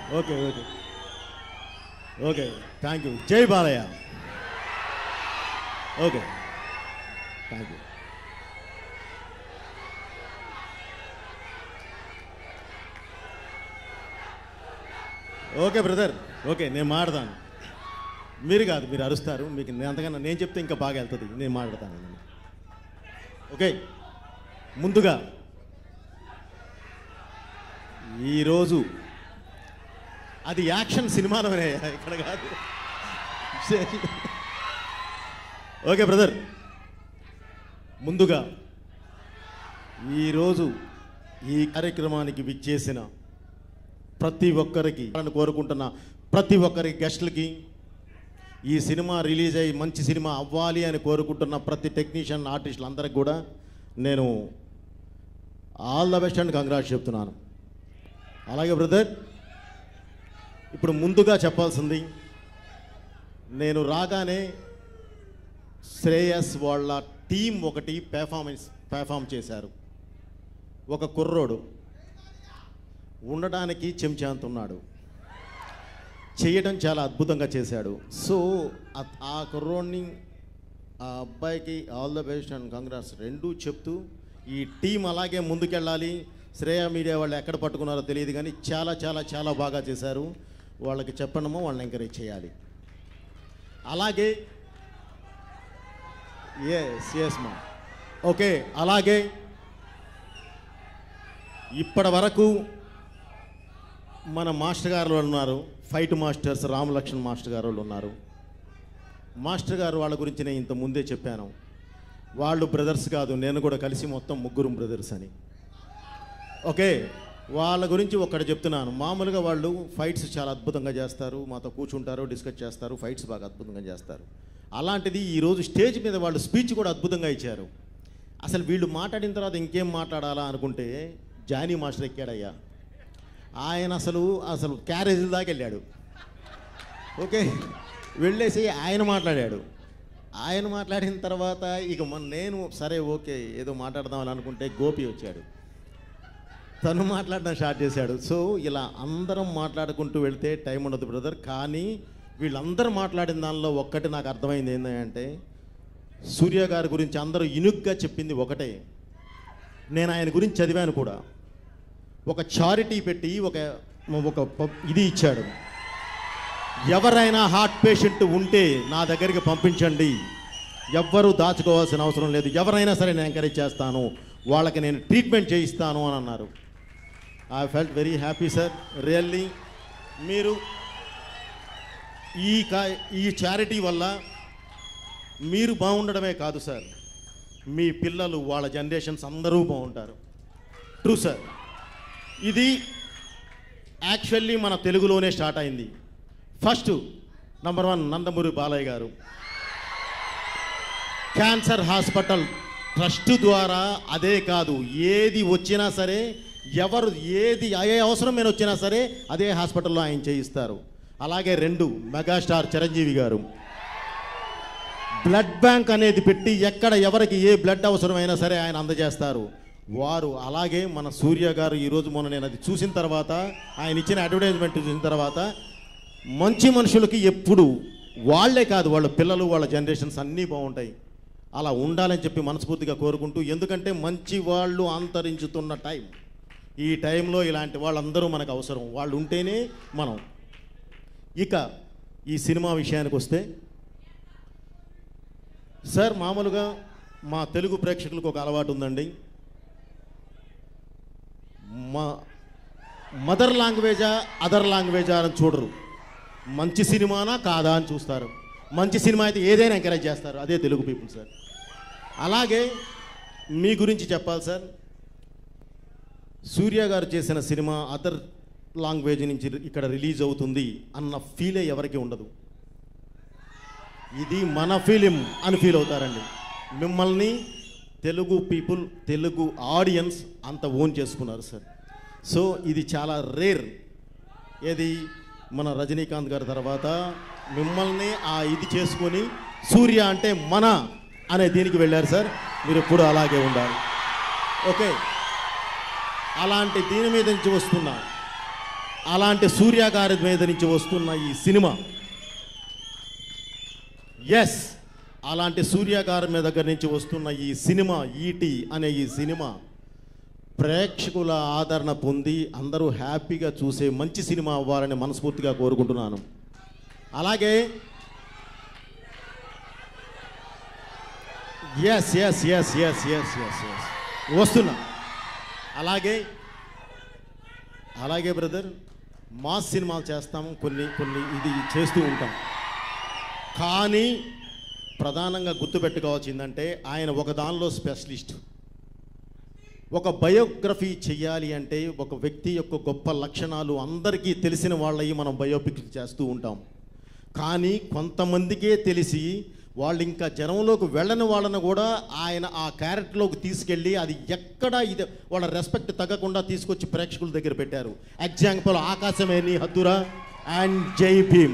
Okay okay okay thank you జై Balayya okay thank you okay brother okay నేను మాడతాను మీరు కాదు మీరు అరుస్తారు మీకు నేను అంతకన్నా నేను చెప్తే ఇంకా బాగా వెళ్తుంది నేను మాట్లాడతాను ఓకే ముందుగా ఈరోజు అది యాక్షన్ సినిమాలోనే ఇక్కడ కాదు ఓకే బ్రదర్ ముందుగా ఈరోజు ఈ కార్యక్రమానికి విచ్చేసిన ప్రతి ఒక్కరికి అని కోరుకుంటున్న ప్రతి ఒక్కరి గెస్టులకి ఈ సినిమా రిలీజ్ అయ్యి మంచి సినిమా అవ్వాలి అని కోరుకుంటున్న ప్రతి టెక్నీషియన్ ఆర్టిస్టులు అందరికి కూడా నేను all the best and congrats చెప్తున్నాను అలాగే బ్రదర్ ఇప్పుడు ముందుగా చెప్పాల్సింది నేను రాగానే శ్రేయస్ వాళ్ళ టీం ఒకటి పెర్ఫార్మెన్స్ పెర్ఫామ్ చేశారు ఒక కుర్రోడు ఉండడానికి చెంచాంత ఉన్నాడు చేయడం చాలా అద్భుతంగా చేశాడు సో ఆ- ఆ కుర్రోడిని ఆ అబ్బాయికి all the best and congrats రెండూ చెప్తూ ఈ టీం అలాగే ముందుకెళ్ళాలి శ్రేయ మీడియా వాళ్ళు ఎక్కడ పట్టుకున్నారో తెలియదు కానీ చాలా చాలా చాలా బాగా చేశారు వాళ్ళకి చెప్పడమో వాళ్ళని ఎంకరేజ్ చేయాలి అలాగే ఎస్ ఎస్ మా ఓకే అలాగే ఇప్పటి వరకు మన మాస్టర్ గారు వాళ్ళు ఉన్నారు ఫైట్ మాస్టర్స్ రామలక్ష్మణ్ మాస్టర్ గారు వాళ్ళు ఉన్నారు మాస్టర్ గారు వాళ్ళ గురించి నేను ఇంత ముందే చెప్పాను వాళ్ళు బ్రదర్స్ కాదు నేను కూడా కలిసి మొత్తం ముగ్గురు బ్రదర్స్ అని ఓకే వాళ్ళ గురించి ఒక్కటి చెప్తున్నాను మామూలుగా వాళ్ళు ఫైట్స్ చాలా అద్భుతంగా చేస్తారు మాతో కూర్చుంటారు డిస్కస్ చేస్తారు ఫైట్స్ బాగా అద్భుతంగా చేస్తారు అలాంటిది ఈరోజు స్టేజ్ మీద వాళ్ళు స్పీచ్ కూడా అద్భుతంగా ఇచ్చారు అసలు వీళ్ళు మాట్లాడిన తర్వాత ఇంకేం మాట్లాడాలా అనుకుంటే జానీ మాస్టర్ ఎక్కాడయ్యా ఆయన అసలు అసలు క్యారేజీల దాకా వెళ్ళాడు ఓకే వెళ్ళేసి ఆయన మాట్లాడాడు ఆయన మాట్లాడిన తర్వాత ఇక మన నేను సరే ఓకే ఏదో మాట్లాడదామని అనుకుంటే గోపి వచ్చాడు తను మాట్లాడడం స్టార్ట్ చేశాడు సో ఇలా అందరం మాట్లాడుకుంటూ వెళ్తే టైం ఉండదు బ్రదర్ కానీ వీళ్ళందరూ మాట్లాడిన దానిలో ఒక్కటి నాకు అర్థమైంది ఏంటంటే సూర్య గారి గురించి అందరూ ఇనుగ్గా చెప్పింది ఒకటే నేను ఆయన గురించి చదివాను కూడా ఒక చారిటీ పెట్టి ఒక ఒక ప- ఇది ఇచ్చాడు ఎవరైనా హార్ట్ పేషెంట్ ఉంటే నా దగ్గరికి పంపించండి ఎవ్వరూ దాచుకోవాల్సిన అవసరం లేదు ఎవరైనా సరే నేను ఎంకరేజ్ చేస్తాను వాళ్ళకి నేను ట్రీట్మెంట్ చేయిస్తాను అని అన్నారు I felt very happy sir really మీరు ఈ కా ఈ చారిటీ వల్ల మీరు బాగుండడమే కాదు సార్ మీ పిల్లలు వాళ్ళ జనరేషన్స్ అందరూ బాగుంటారు ట్రూ సార్ ఇది యాక్చువల్లీ మన తెలుగులోనే స్టార్ట్ అయింది first number one Nandamuri Balayya గారు క్యాన్సర్ హాస్పిటల్ ట్రస్ట్ ద్వారా అదే కాదు ఏది వచ్చినా సరే ఎవరు ఏది ఏ అవసరం మీద వచ్చినా సరే అదే హాస్పిటల్లో ఆయన చేయిస్తారు అలాగే రెండు మెగాస్టార్ చిరంజీవి గారు బ్లడ్ బ్యాంక్ అనేది పెట్టి ఎక్కడ ఎవరికి ఏ బ్లడ్ అవసరమైనా సరే ఆయన అందజేస్తారు వారు అలాగే మన సూర్య గారు ఈరోజు మొన్న నేను అది చూసిన తర్వాత ఆయన ఇచ్చిన అడ్వర్టైజ్మెంట్ చూసిన తర్వాత మంచి మనుషులకి ఎప్పుడు వాళ్ళే కాదు వాళ్ళ పిల్లలు వాళ్ళ జనరేషన్స్ అన్నీ బాగుంటాయి అలా ఉండాలని చెప్పి మనస్ఫూర్తిగా కోరుకుంటూ ఎందుకంటే మంచి వాళ్ళు అంతరించుతున్న టైం ఈ టైంలో ఇలాంటి వాళ్ళందరూ మనకు అవసరం వాళ్ళు ఉంటేనే మనం ఇక ఈ సినిమా విషయానికి వస్తే సార్ మామూలుగా మా తెలుగు ప్రేక్షకులకు ఒక అలవాటు ఉందండి మా మదర్ లాంగ్వేజా అదర్ లాంగ్వేజా అని చూడరు మంచి సినిమానా కాదా అని చూస్తారు మంచి సినిమా అయితే ఏదైనా ఎంకరేజ్ చేస్తారు అదే తెలుగు పీపుల్ సార్ అలాగే మీ గురించి చెప్పాలి సార్ సూర్య గారు చేసిన సినిమా అదర్ లాంగ్వేజ్ నుంచి ఇక్కడ రిలీజ్ అవుతుంది అన్న ఫీలే ఎవరికి ఉండదు ఇది మన ఫిలిం అని ఫీల్ అవుతారండి మిమ్మల్ని తెలుగు పీపుల్ తెలుగు ఆడియన్స్ అంత ఓన్ చేసుకున్నారు సార్ సో ఇది చాలా రేర్ ఏది మన రజనీకాంత్ గారి తర్వాత మిమ్మల్ని ఆ ఇది చేసుకొని సూర్య అంటే మన అనే దీనికి వెళ్ళారు సార్ మీరు ఎప్పుడు అలాగే ఉండాలి ఓకే అలాంటి దీని మీద నుంచి వస్తున్నా అలాంటి సూర్య గారి మీద నుంచి వస్తున్న ఈ సినిమా ఎస్ అలాంటి సూర్య గారి మీద దగ్గర నుంచి వస్తున్న ఈ సినిమా ఈటి అనే ఈ సినిమా ప్రేక్షకుల ఆదరణ పొంది అందరూ హ్యాపీగా చూసే మంచి సినిమా అవ్వాలని మనస్ఫూర్తిగా కోరుకుంటున్నాను అలాగే yes yes yes yes yes yes yes వస్తున్నా అలాగే అలాగే బ్రదర్ మాస్ సినిమాలు చేస్తాం కొన్ని కొన్ని ఇది చేస్తూ ఉంటాం కానీ ప్రధానంగా గుర్తుపెట్టుకోవాల్సిందంటే ఆయన ఒక దానిలో స్పెషలిస్ట్ ఒక బయోగ్రఫీ చేయాలి అంటే ఒక వ్యక్తి యొక్క గొప్ప లక్షణాలు అందరికీ తెలిసిన వాళ్ళవి మనం బయోపిక్ చేస్తూ ఉంటాం కానీ కొంతమందికే తెలిసి వాళ్ళు ఇంకా జనంలోకి వెళ్ళని వాళ్ళని కూడా ఆయన ఆ క్యారెక్టర్లోకి తీసుకెళ్ళి అది ఎక్కడ ఇది వాళ్ళ రెస్పెక్ట్ తగ్గకుండా తీసుకొచ్చి ప్రేక్షకుల దగ్గర పెట్టారు ఎగ్జాంపుల్ ఆకాశమే నీ హద్దురా అండ్ జై భీమ్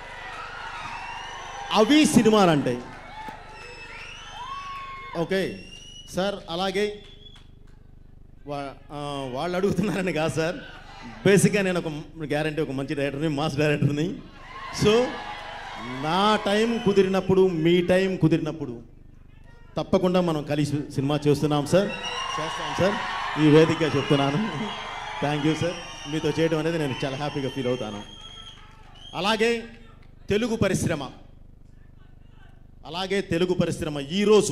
అవి సినిమాలు అంటే ఓకే సార్ అలాగే వా ఆ, వాళ్ళు అడుగుతున్నారని కాదు సార్ బేసిక్గా నేను ఒక గ్యారంటీ ఒక మంచి డైరెక్టర్ని మాస్ డైరెక్టర్ని సో నా టైం కుదిరినప్పుడు మీ టైం కుదిరినప్పుడు తప్పకుండా మనం కలిసి సినిమా చేస్తున్నాం సార్ చేస్తాం సార్ ఈ వేదికగా చెప్తున్నాను థ్యాంక్ యూ సార్ మీతో చేయడం అనేది నేను చాలా హ్యాపీగా ఫీల్ అవుతాను అలాగే తెలుగు పరిశ్రమ అలాగే తెలుగు పరిశ్రమ ఈరోజు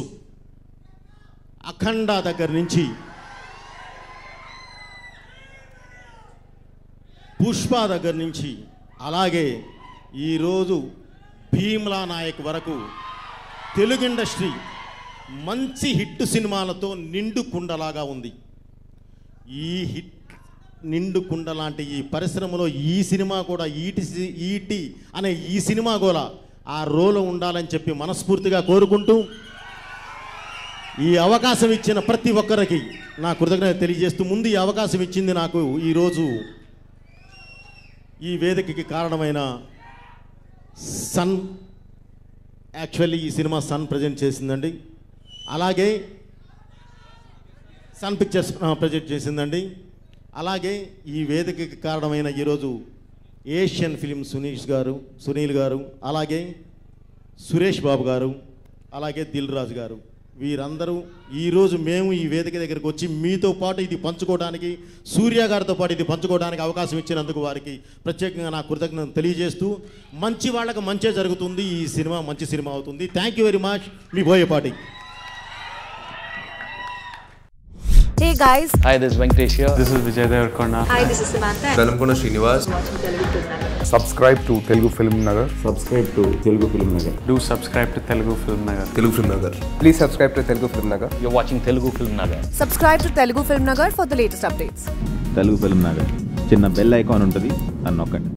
అఖండ దగ్గర నుంచి పుష్ప దగ్గర నుంచి అలాగే ఈరోజు భీమ్లా నాయక్ వరకు తెలుగు ఇండస్ట్రీ మంచి హిట్ సినిమాలతో నిండు కుండలాగా ఉంది ఈ హిట్ నిండు కుండ లాంటి ఈ పరిశ్రమలో ఈ సినిమా కూడా ఈటి సి- ఈటి అనే ఈ సినిమా కూడా ఆ రోలు ఉండాలని చెప్పి మనస్ఫూర్తిగా కోరుకుంటూ ఈ అవకాశం ఇచ్చిన ప్రతి ఒక్కరికి నా కృతజ్ఞత తెలియజేస్తూ ముందు ఈ అవకాశం ఇచ్చింది నాకు ఈరోజు ఈ వేదికకి కారణమైన సన్ యాక్చువల్లీ ఈ సినిమా సన్ ప్రజెంట్ చేసిందండి అలాగే సన్ పిక్చర్స్ ప్రజెంట్ చేసిందండి అలాగే ఈ వేదికకి కారణమైన ఈరోజు ఏషియన్ ఫిలిం సునీష్ గారు సునీల్ గారు అలాగే సురేష్ బాబు గారు అలాగే దిల్ రాజు గారు వీరందరూ ఈరోజు మేము ఈ వేదిక దగ్గరికి వచ్చి మీతో పాటు ఇది పంచుకోవడానికి సూర్య గారితో పాటు ఇది పంచుకోవడానికి అవకాశం ఇచ్చినందుకు వారికి ప్రత్యేకంగా నా కృతజ్ఞత తెలియజేస్తూ మంచి వాళ్ళకి మంచే జరుగుతుంది ఈ సినిమా మంచి సినిమా అవుతుంది థ్యాంక్ యూ వెరీ మచ్ మీ Boyapati Hey guys, Hi, this is Venkatesh here. This is Vijay Devarkonda. hi, this is Samantha. Velankonda Srinivas subscribe to Telugu Film Nagar. Subscribe to Telugu Film Nagar Do subscribe to Telugu Film Nagar. Telugu Film Nagar Please subscribe to Telugu Film Nagar. You're watching Telugu Film Nagar. Subscribe to Telugu Film Nagar for the latest updates. Telugu Film Nagar చిన్న bell icon ఉంటుంది దాన్ని నొక్కండి